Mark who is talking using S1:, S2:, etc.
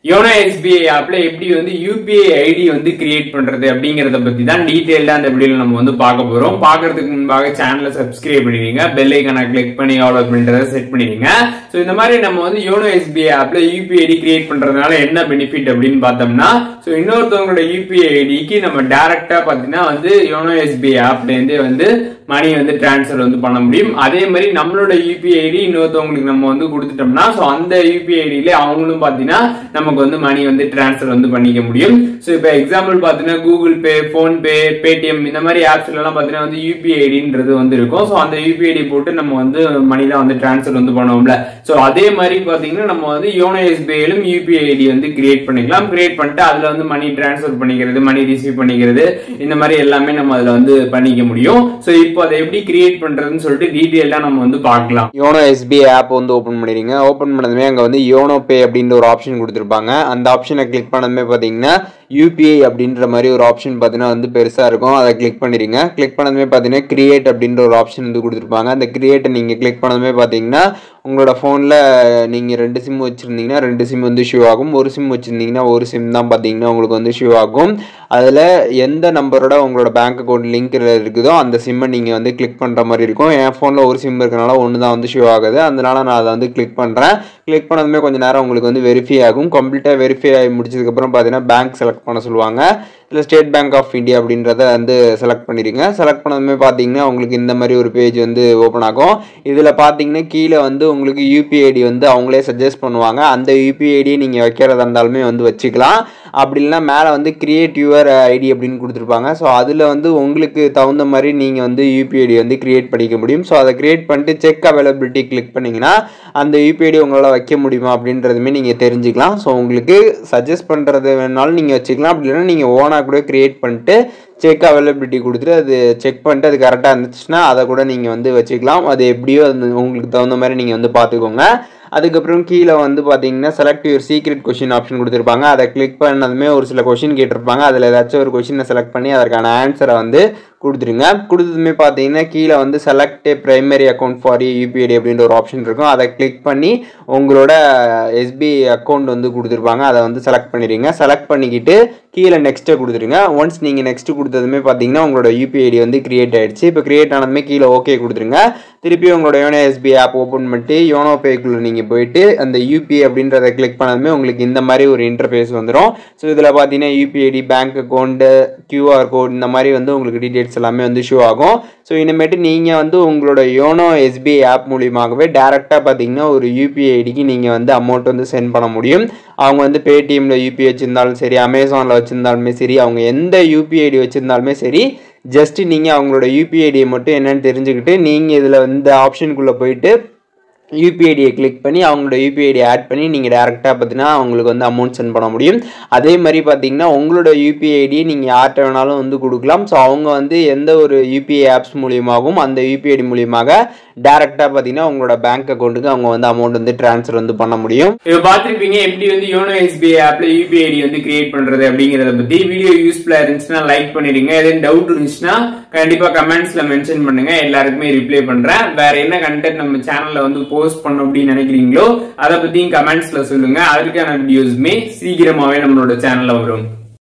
S1: YONO SBI ஆப்ல எப்படி வந்து யூபிஐ ஐடி வந்து கிரியேட் பண்றது அப்படிங்கறத பத்தி தான் டீடைல்டா அந்த வீடியோல நம்ம வந்து பார்க்க போறோம் பார்க்கறதுக்கு முன்பாக சேனலை சப்ஸ்கிரைப் பண்ணிடுங்க பெல் ஐக்கனை கிளிக் பண்ணி ஆல் அப்படின்றத செட் பண்ணிடுங்க ஸோ இந்த மாதிரி நம்ம வந்து யோனோ எஸ்பிஐ ஆப்ல யூபிஐ ஐடி கிரியேட் பண்றதுனால என்ன பெனிஃபிட் அப்படின்னு பார்த்தோம்னா ஸோ இன்னொருத்தவங்களோட யூபிஐ ஐடிக்கு நம்ம டைரக்டா பார்த்தீங்கன்னா வந்து யோனோ எஸ்பிஐ ஆப்ல இருந்தே வந்து மணி வந்து டிரான்ஸ்ஃபர் வந்து பண்ண முடியும் அதே மாதிரி நம்மளோட யூபிஐ ஐடி இன்னொருத்தவங்களுக்கு நம்ம வந்து கொடுத்துட்டோம்னா ஸோ அந்த யூபிஐ ஐடியில அவங்களும் பார்த்தீங்கன்னா நமக்கு வந்து மணி வந்து டிரான்ஸ்ஃபர் வந்து பண்ணிக்க முடியும் ஸோ இப்போ எக்ஸாம்பிள் பார்த்தீங்கன்னா கூகுள் பே ஃபோன்பே பேடிஎம் இந்த மாதிரி ஆப்ஸ்ல எல்லாம் பார்த்தீங்கன்னா வந்து யூபிஐ ஐடின்றது வந்து இருக்கும் ஸோ அந்த யூபிஐ ஐடி போட்டு நம்ம வந்து மணிலாம் வந்து டிரான்ஸ்ஃபர் வந்து பண்ணுவோம்ல ஸோ அதே மாதிரி பார்த்தீங்கன்னா நம்ம வந்து யோனோ எஸ்பிஐலும் யூபிஐ ஐடி வந்து கிரியேட் பண்ணிக்கலாம் கிரியேட் பண்ணிட்டு அதுல வந்து மணி டிரான்ஸ்ஃபர் பண்ணிக்கிறது மணி ரிசீவ் பண்ணிக்கிறது இந்த மாதிரி எல்லாமே நம்ம அதுல வந்து பண்ணிக்க முடியும் ஸோ இப்போ அதை எப்படி கிரியேட் பண்றதுன்னு சொல்லிட்டு டீட்டெயிலா நம்ம வந்து பார்க்கலாம்
S2: யோனோ எஸ்பிஐ ஆப் வந்து ஓப்பன் பண்ணிடுங்க ஓப்பன் பண்ணதுமே அங்கே வந்து யோனோ பே அப்படின்ற ஒரு ஆப்ஷன் கொடுத்துருப்பாங்க அந்த ஆப்ஷனை கிளிக் பண்ணதுமே பார்த்தீங்கன்னா யூபிஐ அப்படின்ற மாதிரி ஒரு ஆப்ஷன் பார்த்தீங்கன்னா வந்து பெருசாக இருக்கும் அதை கிளிக் பண்ணிடுங்க கிளிக் பண்ணதுமே பார்த்தீங்கன்னா கிரியேட் அப்படின்ற ஒரு ஆப்ஷன் வந்து கொடுத்துருப்பாங்க அந்த கிரியேட்டை நீங்கள் கிளிக் பண்ணதுமே பார்த்தீங்கன்னா உங்களோட ஃபோனில் நீங்கள் ரெண்டு சிம் வச்சுருந்தீங்கன்னா ரெண்டு சிம் வந்து ஷூ ஆகும் ஒரு சிம் வச்சுருந்தீங்கன்னா ஒரு சிம் தான் பார்த்தீங்கன்னா உங்களுக்கு வந்து ஷூ ஆகும் அதில் எந்த நம்பரோட உங்களோட பேங்க் அக்கௌண்ட் லிங்க் இருக்குதோ அந்த சிம்மை நீங்கள் வந்து கிளிக் பண்ணுற மாதிரி இருக்கும் என் ஃபோனில் ஒரு சிம் இருக்கனால ஒன்று தான் வந்து ஷோ ஆகுது அதனால நான் அதை வந்து கிளிக் பண்ணுறேன் கிளிக் பண்ணதுமே கொஞ்சம் நேரம் உங்களுக்கு வந்து வெரிஃபை ஆகும் கம்ப்ளீட்டாக வெரிஃபை ஆகி முடிச்சதுக்கப்புறம் பார்த்தீங்கன்னா பேங்க் செலக்ட் பண்ண சொல்லுவாங்க இல்லை ஸ்டேட் பேங்க் ஆஃப் இந்தியா அப்படின்றத வந்து செலக்ட் பண்ணிடுங்க செலக்ட் பண்ணதுமே பார்த்தீங்கன்னா உங்களுக்கு இந்த மாதிரி ஒரு பேஜ் வந்து ஓப்பன் ஆகும் இதில் பார்த்தீங்கன்னா கீழே வந்து உங்களுக்கு யூபிஐடி வந்து அவங்களே சஜஸ்ட் பண்ணுவாங்க அந்த யூபிஐடியை நீங்கள் வைக்கிறதா இருந்தாலுமே வந்து வச்சுக்கலாம் அப்படி இல்லைனா மேலே வந்து கிரியேட் யுவர் ஐடி அப்படின்னு கொடுத்துருப்பாங்க ஸோ அதில் வந்து உங்களுக்கு தகுந்த மாதிரி நீங்கள் வந்து யூபிஐடி வந்து கிரியேட் பண்ணிக்க முடியும் ஸோ அதை கிரியேட் பண்ணிட்டு செக் அவைலபிலிட்டி கிளிக் பண்ணிங்கன்னா அந்த யூபிஐடி உங்களால் வைக்க முடியுமா அப்படின்றதுமே நீங்கள் தெரிஞ்சுக்கலாம் ஸோ உங்களுக்கு சஜஸ்ட் பண்ணுறது வேணாலும் நீங்கள் வச்சுக்கலாம் அப்படி இல்லைன்னா நீங்கள் ஓனாக கூட கிரியேட் பண்ணிட்டு செக் அவைலபிலிட்டி கொடுத்துட்டு அது செக் பண்ணிட்டு அது கரெக்டாக இருந்துச்சுன்னா அதை கூட நீங்கள் வந்து வச்சுக்கலாம் அது எப்படியோ அது உங்களுக்கு தகுந்த மாதிரி நீங்கள் வந்து பார்த்துக்கோங்க அதுக்கப்புறம் கீழே வந்து பார்த்தீங்கன்னா select your secret question option கொடுத்துருப்பாங்க அதை கிளிக் பண்ணதுமே ஒரு சில கொஷின் கேட்டிருப்பாங்க அதில் ஏதாச்சும் ஒரு கொஷினை செலக்ட் பண்ணி அதற்கான ஆன்சரை வந்து கொடுத்துருங்க கொடுத்ததுமே பார்த்தீங்கன்னா கீழே வந்து select primary account for UPI ID அப்படின்ற ஒரு ஆப்ஷன் இருக்கும் அதை கிளிக் பண்ணி உங்களோட எஸ்பிஐ அக்கௌண்ட் வந்து கொடுத்துருப்பாங்க அதை வந்து செலக்ட் பண்ணிடுங்க செலக்ட் பண்ணிக்கிட்டு கீழே நெக்ஸ்ட்டை கொடுத்துருங்க ஒன்ஸ் நீங்கள் நெக்ஸ்ட்டு கொடுத்ததுமே பார்த்தீங்கன்னா உங்களோட யூபிஐடி வந்து கிரியேட் ஆயிடுச்சு இப்போ கிரியேட் ஆனதுமே கீழே ஓகே கொடுத்துருங்க திருப்பி உங்களோட யோனோ எஸ்பிஐ ஆப் ஓப்பன் பண்ணிட்டு யோனோ பேக்குள்ளே நீங்கள் போயிட்டு அந்த யூபிஐ அப்படின்றத கிளிக் பண்ணதுமே உங்களுக்கு இந்த மாதிரி ஒரு இன்டர்ஃபேஸ் வந்துடும் ஸோ இதில் பார்த்தீங்கன்னா UPI ID bank account QR code இந்த மாதிரி வந்து உங்களுக்கு டீட்டெயில்ஸ் எல்லாமே வந்து ஷோ ஆகும் ஸோ இனிமேட்டு நீங்கள் வந்து உங்களோட யோனோ எஸ்பிஐ ஆப் மூலியமாகவே டேரெக்டாக பார்த்தீங்கன்னா ஒரு யூபிஐ ஐடிக்கு நீங்கள் வந்து அமௌண்ட் வந்து சென்ட் பண்ண முடியும் அவங்க வந்து பேடிஎம்மில் யூபிஐ வச்சுருந்தாலும் சரி அமேசானில் வச்சுருந்தாலுமே சரி அவங்க எந்த யூபிஐ ஐடி வச்சுருந்தாலுமே சரி ஜஸ்ட் நீங்கள் அவங்களோட யூபிஐ ஐடியை மட்டும் என்னென்னு தெரிஞ்சுக்கிட்டு நீங்கள் இதில் இந்த ஆப்ஷனுக்குள்ளே போயிட்டு யூபிஐடியை கிளிக் பண்ணி அவங்களோட யூபிஐடி ஆட் பண்ணி நீங்கள் டேரெக்டாக பார்த்தீங்கன்னா அவங்களுக்கு வந்து அமௌண்ட் சென்ட் பண்ண முடியும் அதே மாதிரி பார்த்தீங்கன்னா உங்களோட யூபிஐடியை நீங்கள் யார்கிட்ட வேணாலும் வந்து கொடுக்கலாம் ஸோ அவங்க வந்து எந்த ஒரு யூபிஐ ஆப்ஸ் மூலியமாகவும் அந்த யூபிஐடி மூலியமாக டேரெக்டாக பார்த்தீங்கன்னா உங்களோட பேங்க் அக்கௌண்ட்டுக்கு அவங்க வந்து அமௌண்ட் வந்து ட்ரான்ஸ்ஃபர் வந்து பண்ண முடியும்
S1: இப்போ பார்த்துருப்பீங்க எப்படி வந்து யோனோ எஸ்பிஐ ஆப்ல யூபிஐ ஐடி வந்து கிரியேட் பண்றது அப்படிங்கறத பத்தி வீடியோ யூஸ்ஃபுல்லா இருந்துச்சுன்னா லைக் பண்ணிடுங்க எதுவும் டவுட் இருந்துச்சுன்னா கண்டிப்பா கமெண்ட்ஸ்ல மென்ஷன் பண்ணுங்க எல்லாருக்குமே ரிப்ளை பண்றேன் வேற என்ன கண்டென்ட் நம்ம சேனல்ல வந்து போஸ்ட் பண்ணணும் அப்படின்னு நினைக்கிறீங்களோ அதை பத்தியும் கமெண்ட்ஸ்ல சொல்லுங்க அதற்கான வீடியோஸ்மே சீக்கிரமாவே நம்மளோட சேனல்ல வரும்